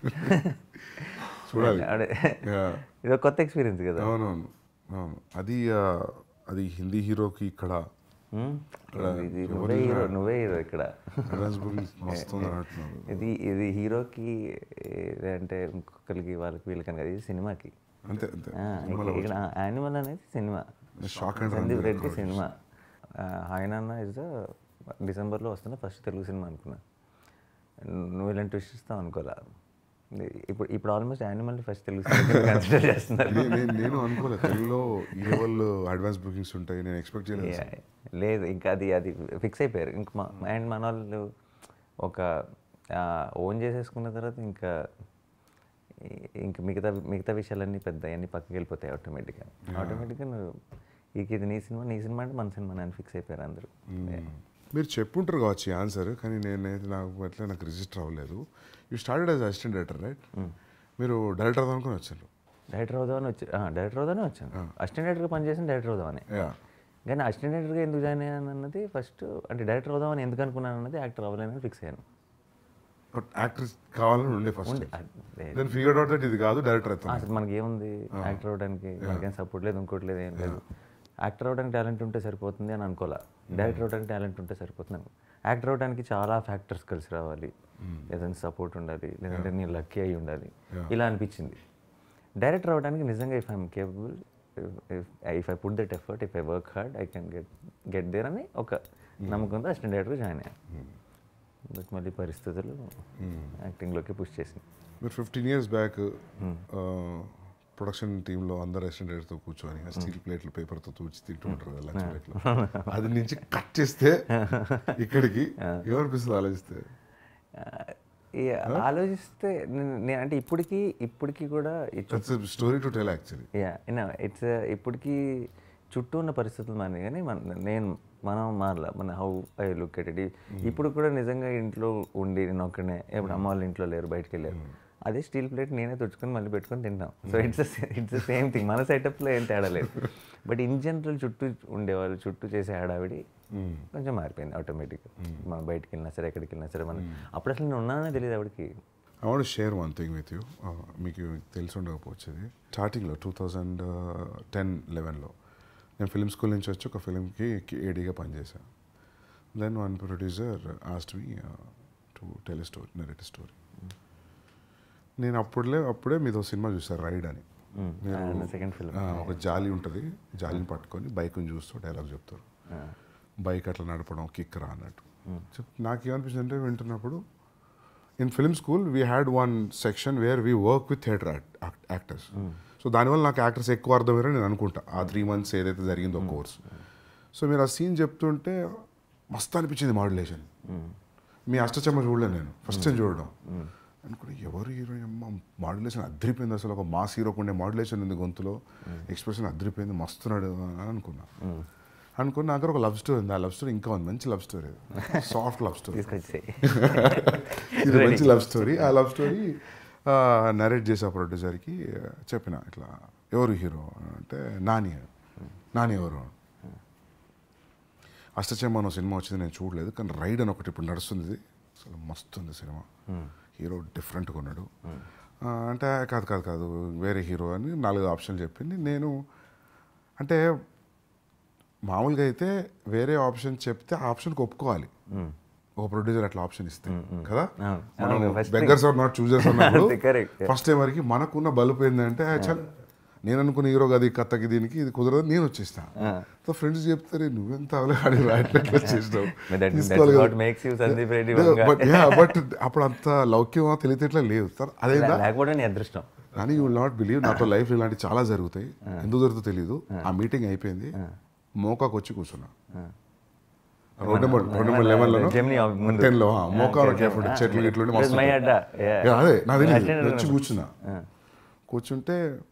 Speaker 2: చూడాలి
Speaker 1: అదే
Speaker 2: Yeah.
Speaker 1: ఇది ఒక కొత్త ఎక్స్పీరియన్స్ కదా
Speaker 2: అవునవును అవును అది ఆ, అది హిందీ హీరోకి ఇక్కడ
Speaker 1: Hmm? ఇది నువ్వే హీరో నువ్వే హీరో ఇక్కడ
Speaker 2: అడ్వాన్స్ బుకింగ్ వస్తుంది అంటున్నారు
Speaker 1: ఇది ఇది హీరోకి అంటే ఇంకొకరికి వాళ్ళకి వీళ్ళకి అని కాదు ఇది సినిమాకి
Speaker 2: అంతే అంతే
Speaker 1: ఆ, ఇక్కడ- ఇక్కడ యానిమల్ అనేది సినిమా
Speaker 2: షాక్ అండ్
Speaker 1: సందీప్ రెడ్డి సినిమా హాయనాన్న ఇస్ డిసెంబర్లో వస్తున్న ఫస్ట్ తెలుగు సినిమా అనుకున్నా నువ్వు ఇలాంటి ట్విస్ట్ ఇస్తావు అనుకోలే ఇప్పుడు ఇప్పుడు ఆల్మోస్ట్ యానిమల్ ఫస్ట్ తెలుగు సినిమా కన్సిడర్ చేస్తున్నారు
Speaker 2: నే- నే- నేను అనుకోలేదు తెలుగులో ఈ లెవెల్ అడ్వాన్స్ బుకింగ్స్ ఉంటాయి నేను ఎక్స్పెక్ట్ చేయలేదు
Speaker 1: Yeah. లేదు ఇంకా అది అది ఫిక్స్ అయిపోయారు ఇంకా మా అండ్ మన వాళ్ళు ఒక ఓన్ చేసేసుకున్న తర్వాత ఇంకా ఇంకా మిగతా మిగతా విషయాలన్నీ పెద్ద అన్నీ పక్కకి వెళ్ళిపోతాయి ఆటోమేటిక్గా ఆటోమేటిక్గా నువ్వు ఇక ఇది నీ సినిమా నీ సినిమా అంటే మన సినిమా అని ఫిక్స్ అయిపోయారు అందరూ
Speaker 2: మీరు చెప్పుంటారు కావచ్చు ఈ ఆన్సర్ కానీ నేనైతే నాకు ఎట్లా నాకు రిజిస్టర్ అవ్వలేదు you started as assistant director right మీరు డైరెక్టర్ అనుకుని వచ్చారు
Speaker 1: డైరెక్టర్ అవుదామని వచ్చి డైరెక్టర్ అవుదామని వచ్చాను అసిస్టెంట్ డైరెక్టర్గా పనిచేసిన డైరెక్టర్ అవుదామని
Speaker 2: యా
Speaker 1: కానీ అసిస్టెంట్ డైరెక్టర్గా ఎందుకు జాయిన్ అయ్యాను అన్నది ఫస్ట్ అంటే డైరెక్టర్ అవుదామని ఎందుకు అనుకున్నాను అన్నది యాక్టర్ అవ్వలేనని ఫిక్స్ అయ్యాను
Speaker 2: బట్ యాక్ట్రెస్ కావాలని ఉండే ఫస్ట్
Speaker 1: అదే.
Speaker 2: దెన్ ఫిగర్ అవుట్ దట్ ఇది కాదు డైరెక్టర్ అవుతాను
Speaker 1: అసలు మనకి ఏముంది యాక్టర్ అవడానికి మనకేం సపోర్ట్ లేదు ఇంకోటి లేదు ఏం లేదు యాక్టర్ అవడానికి టాలెంట్ ఉంటే సరిపోతుంది అని అనుకోలే డైరెక్టర్ అవడానికి టాలెంట్ ఉంటే సరిపోతుంది అనుకో యాక్టర్ అవడానికి చాలా ఫ్యాక్టర్స్ కలిసి రావాలి లేదంటే సపోర్ట్ ఉండాలి లేదంటే నేను లక్కీ అయి ఉండాలి ఇలా అనిపించింది డైరెక్టర్ అవడానికి నిజంగా if I'm capable if I put that effort if I work hard I can get get there అని ఒక నమ్మకంతో అసిస్టెంట్ డైరెక్టర్ జాయిన్ అయ్యాను బట్ మళ్ళీ పరిస్థితులు యాక్టింగ్లోకి పుష్ చేసింది
Speaker 2: మీరు ఫిఫ్టీన్ ఇయర్స్ బ్యాక్ ప్రొడక్షన్ టీంలో అందరు అసిస్టెంట్ డైరెక్టర్తో కూర్చొని స్టీల్ ప్లేట్లు పేపర్తో తూచి తింటుంటారు కదా లంచ్ బ్రేక్లో అది నుంచి కట్ చేస్తే ఇక్కడికి ఏమనిపిస్తుంది ఆలోచిస్తే
Speaker 1: ఈ ఆలోచిస్తే నేను- నేను అంటే ఇప్పటికీ ఇప్పటికీ కూడా ఈ చు-
Speaker 2: that's story to tell actually
Speaker 1: yeah it's ఇప్పటికీ చుట్టూ ఉన్న పరిస్థితులు మానే కానీ మన నేను మనం మారలా మన how I look at it ఇప్పుడు కూడా నిజంగా ఇంట్లో ఉండి నేను ఒక్కనే ఎప్పుడు అమ్మ వాళ్ళ ఇంట్లో లేరు బయటికి వెళ్ళారు అదే స్టీల్ ప్లేట్ నేనే తుడుచుకొని మళ్ళీ పెట్టుకొని తింటాం so it's it's the same thing మన సెటప్లో ఏం తేడా లేదు బట్ ఇన్ జనరల్ చుట్టూ ఉండేవాళ్ళు చుట్టూ చేసే హడావిడి కొంచెం మారిపోయింది ఆటోమేటిక్గా మనం బయటికి వెళ్ళినా సరే ఎక్కడికి వెళ్ళినా సరే మనం అప్పుడు అసలు నేను ఉన్నానో తెలియదు ఆవిడకి
Speaker 2: I want share one thing with you మీకు తెలిసి ఉండకపోవచ్చు ఇది స్టార్టింగ్లో టూ థౌజండ్ టెన్ లెవెన్లో నేను ఫిల్మ్ స్కూల్ నుంచి వచ్చి ఒక ఫిల్మ్కి ఏడీగా పనిచేశాను then one producer asked me to tell story narrate story నేను అప్పుడులే అప్పుడే మీతో సినిమా చూసాను రైడ్ అని
Speaker 1: సెకండ్ ఫిల్మ్
Speaker 2: ఆ, ఒక జాలి ఉంటుంది జాలిని పట్టుకొని బైక్ని చూస్తూ డైలాగ్ చెప్తారు బైక్ అట్లా నడపడం కిక్ రా అన్నట్టు చెప్ నాకేమనిపించింది అంటే వింటున్నప్పుడు in film school we had one section where we work with theatre actors so దానివల్ల నాకు యాక్టర్స్ ఎక్కువ అర్థమయ్యారని నేను అనుకుంటా ఆ త్రీ మంత్స్ ఏదైతే జరిగిందో కోర్స్ సో మీరు ఆ సీన్ చెప్తుంటే మస్తు అనిపించింది మాడ్యులేషన్ మీ అష్టచమ్మ చూడలేను నేను ఫస్ట్ టైం చూడడం అనుకున్నా ఎవరు హీరో అమ్మ మాడ్యులేషన్ అదిరిపోయింది అసలు ఒక మాస్ హీరోకు ఉండే మాడ్యులేషన్ ఉంది గొంతులో ఎక్స్ప్రెషన్ అదిరిపోయింది మస్తున్నాడు అని అనుకున్నా అనుకుని నా దగ్గర ఒక లవ్ స్టోరీ ఉంది ఆ లవ్ స్టోరీ ఇంకా ఉంది మంచి love story soft love story
Speaker 1: తీసుకొచ్చి
Speaker 2: ఇది మంచి లవ్ స్టోరీ ఆ లవ్ స్టోరీ నరేట్ చేసే ప్రొడ్యూసర్కి చెప్పిన ఇట్లా ఎవరు హీరో అంటే నాని నాని ఎవరు అష్టచెమ్మ అన్న సినిమా వచ్చింది నేను చూడలేదు కానీ రైడ్ అని ఒకటి ఇప్పుడు నడుస్తుంది ఇది. అసలు మస్తు ఉంది సినిమా హీరో డిఫరెంట్గా ఉన్నాడు ఆ, అంటే కాదు కాదు కాదు వేరే హీరో అని నాలుగు ఆప్షన్లు చెప్పింది నేను అంటే మామూలుగా అయితే వేరే ఆప్షన్ చెప్తే ఆ ఆప్షన్కి ఒప్పుకోవాలి ఒక ప్రొడ్యూసర్ అట్లా ఆప్షన్ ఇస్తే కదా
Speaker 1: అవును.
Speaker 2: మనం
Speaker 1: అవును, first
Speaker 2: బెగ్గర్స్ ఆర్ నాట్ చూసెస్ అన్నప్పుడు
Speaker 1: అంతే, correct.
Speaker 2: ఫస్ట్ టైం వరకు మనకున్న బలుపు ఏంటంటే చల్ నేను అనుకున్న హీరో కదా ఈ కథకి దీనికి ఇది కుదరదు నేను వచ్చేస్తా సో ఫ్రెండ్స్ చెప్తారే నువ్వెంత అవలే ఆడి రాయట్లేదు వచ్చేసినావు
Speaker 1: But that-
Speaker 2: తీసుకోవాలి
Speaker 1: that's
Speaker 2: కదా.
Speaker 1: what makes you Sandeep Reddy Vanga.
Speaker 2: But but అప్పుడు అంత లౌక్యం తెలియట్లా లేదు సార్ అదేందా
Speaker 1: లేకపోవడం నీ అదృష్టం
Speaker 2: కానీ యూ విల్ నాట్ బిలీవ్ నాతో లైఫ్ ఇలాంటి చాలా జరుగుతాయి ఎందుకు జరుగుతుందో తెలియదు ఆ మీటింగ్ అయిపోయింది మోకాకు వచ్చి కూర్చున్నా road number road number eleven లో
Speaker 1: Gemini ముందు.
Speaker 2: టెన్ లో మోకా కేఫ్ చెట్లు గిట్లు ఉండి
Speaker 1: It was
Speaker 2: మస్తు
Speaker 1: my adda. Yeah.
Speaker 2: Yeah, అదే నాకు తెలియదు
Speaker 1: Attended
Speaker 2: వచ్చి కూర్చున్నా కూర్చుంటే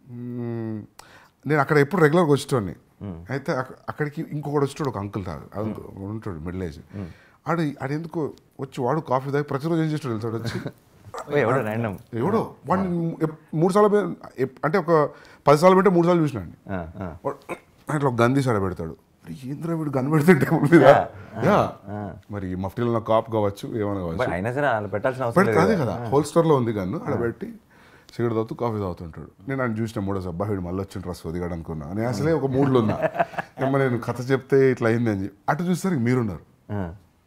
Speaker 2: మ్మ్, నేను అక్కడ ఎప్పుడు రెగ్యులర్గా వచ్చేటోడిని అయితే అక్క- అక్కడికి ఇంకొకటి వచ్చాడు ఒక అంకుల్ తాగు అంకుల్ ఉంటాడు మిడిల్ ఏజ్ ఆడు ఆడు ఎందుకు వచ్చి వాడు కాఫీ తాగి ప్రతిరోజు ఏం చేస్తాడు వెళ్తాడు వచ్చి
Speaker 1: ఓ, ఎవడో ర్యాండమ్
Speaker 2: ఎవడో వాడిని ఎప్- మూడు సార్లు పె- ఎప్- అంటే ఒక పది సార్లు పెడితే మూడు సార్లు చూసినాండి వాడు అట్లా ఒక గన్ తీసాడు పెడతాడు అరే ఏంద్రా వీడు గన్ పెడితే టేబుల్ మీద యా మరి మఫ్టీలో నా కాప్ కావచ్చు ఏమైనా కావచ్చు
Speaker 1: బట్ అయినా సరే వాళ్ళు పెట్టాల్సిన అవసరం
Speaker 2: పెడితే
Speaker 1: లేదు
Speaker 2: అదే కదా హోల్ స్టోర్లో ఉంది గన్ను అక్కడ పెట్టి సిగరెట్ తాగుతూ కాఫీ తాగుతుంటాడు నేను ఆయన చూసిన మూడో సబ్బా వీడు మళ్ళీ వచ్చిన డ్రెస్ ఒదిగాడు అనుకున్నా నేను అసలే ఒక మూడ్లో ఉన్నా ఏమో నేను కథ చెప్తే ఇట్లా అయింది అని చెప్పి అటు చూస్తారు మీరున్నారు
Speaker 1: ఆ,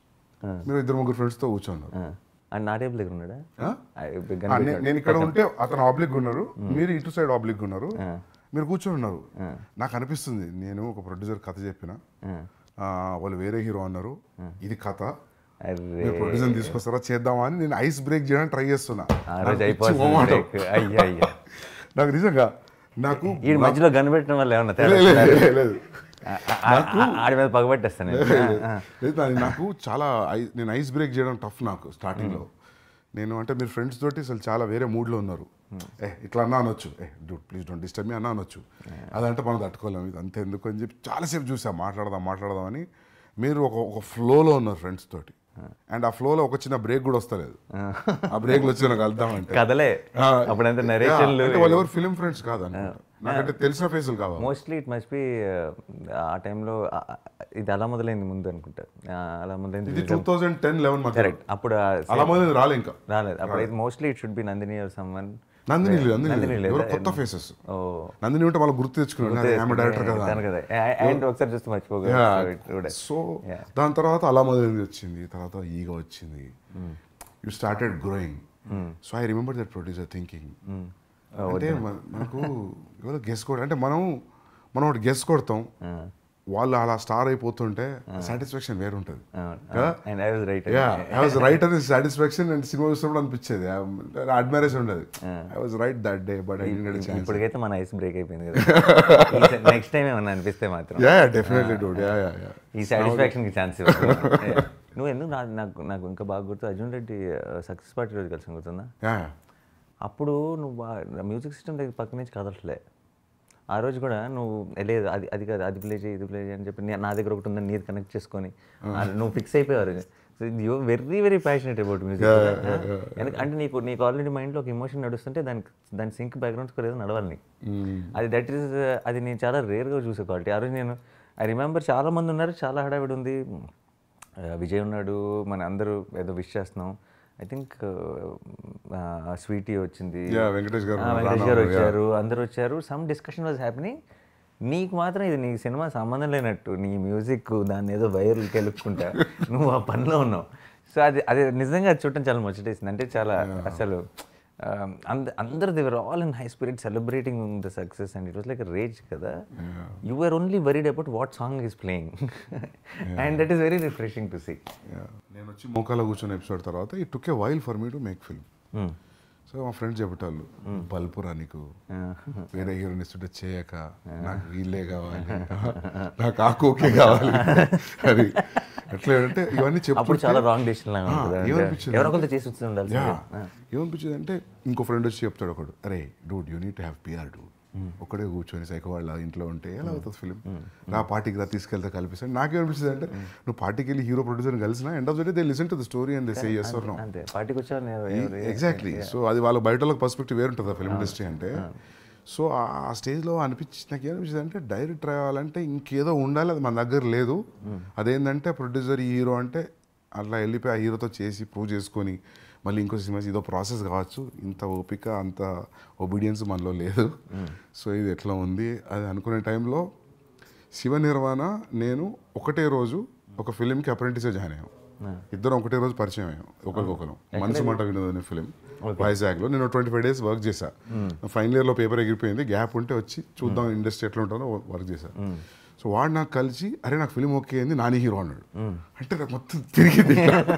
Speaker 2: మీరు ఇద్దరు ముగ్గురు ఫ్రెండ్స్తో కూర్చున్నారు
Speaker 1: ఆ. అండ్ నా టేబుల్ దగ్గర ఉన్నాడా
Speaker 2: ఆ?
Speaker 1: ఆ,
Speaker 2: ఆ, నే- నేను ఇక్కడ ఉంటే అతను ఆబ్లిక్ ఉన్నారు మీరు ఇటు సైడ్ ఆబ్లిక్ ఉన్నారు మీరు కూర్చొని ఉన్నారు నాకు అనిపిస్తుంది నేను ఒక ప్రొడ్యూసర్ కథ చెప్పిన ఆ, వాళ్ళు వేరే హీరో అన్నారు ఇది కథ
Speaker 1: అరే
Speaker 2: మీరు ప్రొడ్యూసర్ తీసుకొస్తారా చేద్దామా అని నేను ఐస్ బ్రేక్ చేయడానికి ట్రై చేస్తున్నా
Speaker 1: ఆ
Speaker 2: నాకు
Speaker 1: రోజు
Speaker 2: పిచ్చి
Speaker 1: అయిపోతుంది
Speaker 2: మొహమాటం.
Speaker 1: break. అయ్యా అయ్యా
Speaker 2: నాకు నిజంగా నాకు
Speaker 1: ఈ మధ్యలో గన్ పెట్టడం వల్ల ఏమన్నా తేడా
Speaker 2: లేదు, లేదు, లేదు, లేదు.
Speaker 1: ఆ, ఆ, ఆ, ఆడి మీద పగబట్టేస్తాను నేను ఆ, ఆ.
Speaker 2: లేదు నాది నాకు చాలా ఐ- నేను ఐస్ బ్రేక్ చేయడం టఫ్ నాకు స్టార్టింగ్లో నేను అంటే మీరు ఫ్రెండ్స్ తోటి అసలు చాలా వేరే మూడ్లో ఉన్నారు ఏ ఇట్లా అన్నా అనొచ్చు ఏ dude please don't disturb me అన్నా అనొచ్చు అదంటే మనం తట్టుకోలేము ఇది అంతే ఎందుకు అని చెప్పి చాలాసేపు చూసా మాట్లాడదాం మాట్లాడదాం అని మీరు ఒక ఒక ఫ్లోలో ఉన్నారు ఫ్రెండ్స్ తోటి అండ్ ఆ ఫ్లోలో ఒక చిన్న బ్రేక్ కూడా వస్తలేదు ఆ బ్రేక్లో వచ్చి నాకు వెళ్దామంటే
Speaker 1: కథలే
Speaker 2: ఆ,
Speaker 1: అప్పుడంతా
Speaker 2: yeah,
Speaker 1: నరేషన్లు
Speaker 2: అంటే వాళ్ళు ఎవరు ఫిలిం ఫ్రెండ్స్ కాదు నాకంటే తెలిసిన ఫేసులు కావాలి
Speaker 1: మోస్ట్లీ ఇట్ మస్ట్ బి ఆ టైంలో ఇది అలా మొదలైంది ముందు అనుకుంటా ఆ, అలా
Speaker 2: ఇది
Speaker 1: మొదలైంది
Speaker 2: టూ థౌజండ్ టెన్ లెవెన్ మధ్య
Speaker 1: కరెక్ట్ అప్పుడు ఆ
Speaker 2: అలా మొదలు రాలే ఇంకా
Speaker 1: రాలేదు అప్పుడైతే mostly it should be Nandini or someone
Speaker 2: Nandini లేదు, నందిని
Speaker 1: నందిని
Speaker 2: లేదు.
Speaker 1: లేదా?
Speaker 2: ఎవరో కొత్త ఫేసెస్
Speaker 1: ఓ
Speaker 2: నందిని ఉంటే వాళ్ళు గుర్తు తెచ్చుకున్నాడు అరే, ఆమె డైరెక్టర్ కదా
Speaker 1: తను కదా అండ్ ఒకసారి చూస్తే మర్చిపోగా
Speaker 2: సో దాని తర్వాత అలా మొదలైంది వచ్చింది తర్వాత ఈగ వచ్చింది you started growing so I remember that producer thinking అంటే మన- మనకు ఎవరో గెస్ కొడ అంటే మనం మనం ఒకటి గెస్ కొడతాం వాళ్ళు అలా స్టార్ అయిపోతుంటే సాటిస్ఫాక్షన్ వేరు ఉంటుంది
Speaker 1: and I was right
Speaker 2: I was right అని సాటిస్ఫాక్షన్ అండ్ సినిమా చూసినప్పుడు అనిపించేది అడ్మైరేషన్ ఉండేది I was right that day but I didn't chance
Speaker 1: ఇప్పటికైతే మన ఐస్ బ్రేక్ అయిపోయింది కదా నెక్స్ట్ టైం ఏమన్నా అనిపిస్తే మాత్రం
Speaker 2: yeah definitely dude yeah yeah yeah
Speaker 1: ఈ సాటిస్ఫాక్షన్ కి ఛాన్స్ నువ్వు ఎందుకు నా- నాకు నాకు ఇంకా బాగా గుర్తు అర్జున్ రెడ్డి సక్సెస్ పార్టీ రోజు కలిసి గుర్తుందా
Speaker 2: యా
Speaker 1: అప్పుడు నువ్వు బా- మ్యూజిక్ సిస్టమ్ దగ్గర పక్క నుంచి కదలట్లే ఆ రోజు కూడా నువ్వు "ఏ, లేదు అది అది కాదు అది ప్లే చేయి ఇది ప్లే చేయి అని చెప్పి నే- నా దగ్గర ఒకటి ఉందని నీది కనెక్ట్ చేసుకొని ఆ, నువ్వు ఫిక్స్ అయిపోయారు you very very passionate about music అంటే నీకు నీకు ఆల్రెడీ మైండ్లో ఒక ఇమోషన్ నడుస్తుంటే దానికి దాని సింక్ బ్యాక్గ్రౌండ్ స్కోర్ ఏదో నడవాలి నీకు అది దట్ ఈస్ అది నేను చాలా రేర్గా చూసే క్వాలిటీ ఆ రోజు నేను ఐ రిమెంబర్ చాలా మంది ఉన్నారు చాలా హడావిడి ఉంది ఆ, విజయ్ ఉన్నాడు మన అందరూ ఏదో విష్ చేస్తున్నాం ఐ థింక్ స్వీటీ వచ్చింది
Speaker 2: Yeah, వెంకటేష్ గారు,
Speaker 1: ఆ, వెంకటేష్
Speaker 2: రానా
Speaker 1: గారు
Speaker 2: గారు,
Speaker 1: వచ్చారు అందరూ వచ్చారు సమ్ డిస్కషన్ వాజ్ హ్యాపెనింగ్ నీకు మాత్రం ఇది నీ సినిమా సంబంధం లేనట్టు నీ మ్యూజిక్ దాన్ని ఏదో వైరల్కి వెళ్ళుకుంటా నువ్వు ఆ పనిలో ఉన్నావు సో అది అది నిజంగా అది చూడటం చాలా ముచ్చటేసింది అంటే చాలా అసలు um, అంద అందరు they were all in high spirit celebrating the success and it was like rage కదా you are only worried about what song is playing and that is very refreshing to see
Speaker 2: Yeah. నేను వచ్చి మోకాల కూర్చొని episode తర్వాత it took a while for me to make film so మా friends చెప్పేటాళ్ళు బల్పురా నీకు వేరే హీరోని ఇస్తుంటే చేయక నాకు వీళ్ళే కావాలి నాకు ఆ కోకే కావాలి అది ఎట్లా అంటే ఇవన్నీ
Speaker 1: అప్పుడు
Speaker 2: చెప్తుంటే
Speaker 1: చాలా రాంగ్ డెసిషన్ లాగా ఉంటుంది అంటే
Speaker 2: ఏమనిపించింది
Speaker 1: ఎవరో కొంత చేసి వచ్చి ఉండాలి
Speaker 2: యా ఏమనిపించింది అంటే ఇంకో ఫ్రెండ్ వచ్చి చెప్తాడు ఒకడు అరే dude you need to have PR dude ఒక్కడే కూర్చొని సైకో వాళ్ళ ఇంట్లో ఉంటే ఎలా అవుతుంది ఫిలిం నా పార్టీకి రా తీసుకెళ్తే కలిపిస్తాను నాకేమనిపిస్తుంది అంటే నువ్వు పార్టీకి వెళ్ళి హీరో ప్రొడ్యూసర్ కలిసిన end of the day they listen to the story and they say yes or no
Speaker 1: అంతే పార్టీకి వచ్చాను
Speaker 2: ఎగ్జాక్ట్లీ సో అది వాళ్ళ బయట వాళ్ళకి పర్స్పెక్టివ్ వేరు ఉంటుంది ఫిల్మ్ ఇండస్ట్రీ అంటే సో ఆ స్టేజ్లో అనిపించి నాకు ఏమనిపించింది అంటే డైరెక్ట్ రావాలంటే ఇంకేదో ఉండాలి అది మన దగ్గర లేదు అదేంటంటే ప్రొడ్యూసర్ ఈ హీరో అంటే అట్లా వెళ్ళిపోయి ఆ హీరోతో చేసి ప్రూవ్ చేసుకొని మళ్ళీ ఇంకో సినిమా ఇదో ప్రాసెస్ కావచ్చు ఇంత ఓపిక అంత ఒబీడియన్స్ మనలో లేదు సో ఇది ఎట్లా ఉంది అది అనుకునే టైంలో శివ నిర్వాణ నేను ఒకటే రోజు ఒక ఫిలింకి అప్రెంటిసే జాయిన్ అయ్యాం ఇద్దరం ఒకటే రోజు పరిచయం అయ్యాం ఒకరికొకరు మనసు మాట వినోద్ అనే ఫిలిం వైజాగ్లో నేను ట్వంటీ ఫైవ్ డేస్ వర్క్ చేశా ఫైనల్ ఇయర్లో పేపర్ ఎగిరిపోయింది గ్యాప్ ఉంటే వచ్చి చూద్దాం ఇండస్ట్రీ ఎట్లా ఉంటుందో వర్క్ చేశా సో వాడు నాకు కలిసి అరే నాకు ఫిలిం ఓకే అయింది నాని హీరో అన్నాడు అంటే నాకు మొత్తం తిరిగింది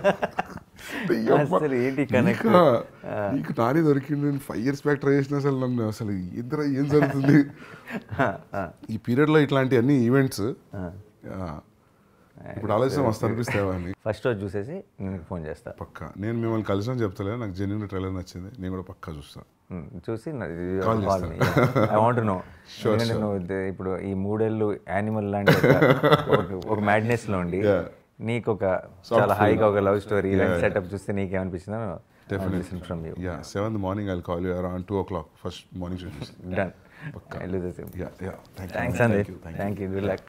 Speaker 1: అసలు ఏంటి connect?
Speaker 2: నీకు నాని దొరికింది నేను ఫైవ్ ఇయర్స్ బ్యాక్ ట్రై చేసిన అసలు నన్ను అసలు ఇద్దరు ఏం జరుగుతుంది ఈ పీరియడ్లో ఇట్లాంటి అన్ని ఈవెంట్స్ ఇప్పుడు ఆలోచన మస్తు అనిపిస్తాయి అని
Speaker 1: ఫస్ట్ రోజు చూసేసి నేను ఫోన్ చేస్తా
Speaker 2: పక్క నేను మిమ్మల్ని కలిసిన చెప్తలే నాకు జెన్యున్ ట్రైలర్ నచ్చింది నేను కూడా పక్కా చూస్తా
Speaker 1: ఉమ్, చూసి
Speaker 2: Call
Speaker 1: ఐ వాంట్ నో ఎందుకంటే నువ్వు ఇది- ఇప్పుడు ఈ మూడేళ్ళు యానిమల్ లాంటి ఒక- ఒక- ఒక మ్యాడ్నెస్ లో ఉండి
Speaker 2: Yeah.
Speaker 1: నీకు ఒక చాలా హాయిగా ఒక లవ్ స్టోరీ ఇలాంటి సెటప్ చూస్తే నీకేమనిపించిందో listen from you
Speaker 2: yeah seventh morning I call you around two o'clock first morning చూసి
Speaker 1: done I do the same
Speaker 2: yeah yeah thank
Speaker 1: thanks అండి థ్యాంక్ యూ గుడ్ లక్